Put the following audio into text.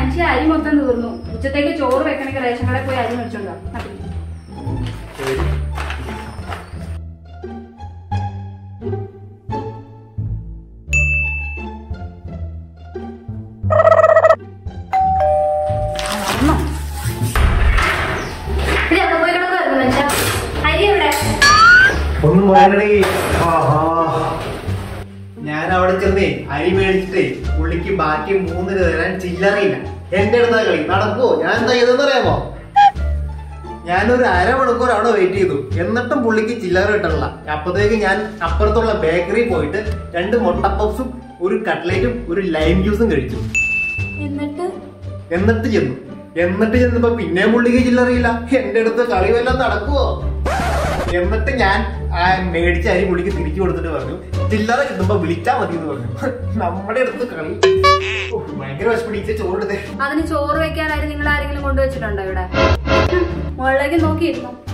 മനുഷ്യ അരി മൊത്തം തീർന്നു ഉച്ചത്തേക്ക് ചോറ് വെക്കണമെങ്കിൽ റേഷൻ കടയിൽ പോയി അരി മേടിച്ചോണ്ടോ ഇത് എവിടെ പോയി കിടക്കുമായിരുന്നു മനുഷ്യ അരി എവിടെ ഒന്നും വേണ്ടടേ ആഹാ. ഞാൻ അവിടെ ചെന്നേ അരി മേടിച്ചിട്ടേ പുള്ളിക്ക് ബാക്കി മൂന്നിന് തരാൻ ചില്ലറയില്ല എന്റെ അടുത്ത കളി നടക്കുവോ ഞാൻ എന്താ ചെയ്തെന്ന് അറിയാമോ ഞാനൊരു അരമണിക്കൂർ അവിടെ വെയിറ്റ് ചെയ്തു എന്നിട്ടും പുള്ളിക്ക് ചില്ലറ കിട്ടണില്ല അപ്പത്തേക്ക് ഞാൻ അപ്പുറത്തുള്ള ബേക്കറി പോയിട്ട് രണ്ട് മുട്ട പപ്സും ഒരു കട്ട്ലേറ്റും ഒരു ലൈം ജ്യൂസും കഴിച്ചു എന്നിട്ട് എന്നിട്ട് ചെന്നു എന്നിട്ട് ചെന്നപ്പോ പിന്നെയും പുള്ളിക്ക് ചില്ലറിയില്ല എന്റെ അടുത്ത് കളി വല്ലതും നടക്കുവോ എന്നിട്ട് ഞാൻ ആ മേടിച്ച അരി പുള്ളിക്ക് തിരിച്ചു കൊടുത്തിട്ട് പറഞ്ഞു ചില്ലറ കിട്ടുമ്പോ വിളിച്ചാ മതി എന്ന് പറഞ്ഞു നമ്മുടെ അടുത്ത് കളി ഓ, ഭയങ്കര വിശപ്പിടിച്ച ചോറെടുത്തേ അതിന് ചോറ് വെക്കാനായി നിങ്ങൾ ആരെങ്കിലും കൊണ്ടുവച്ചിട്ടുണ്ടോ ഇവിടെ മുകളിലേക്ക് നോക്കിയിരുന്നു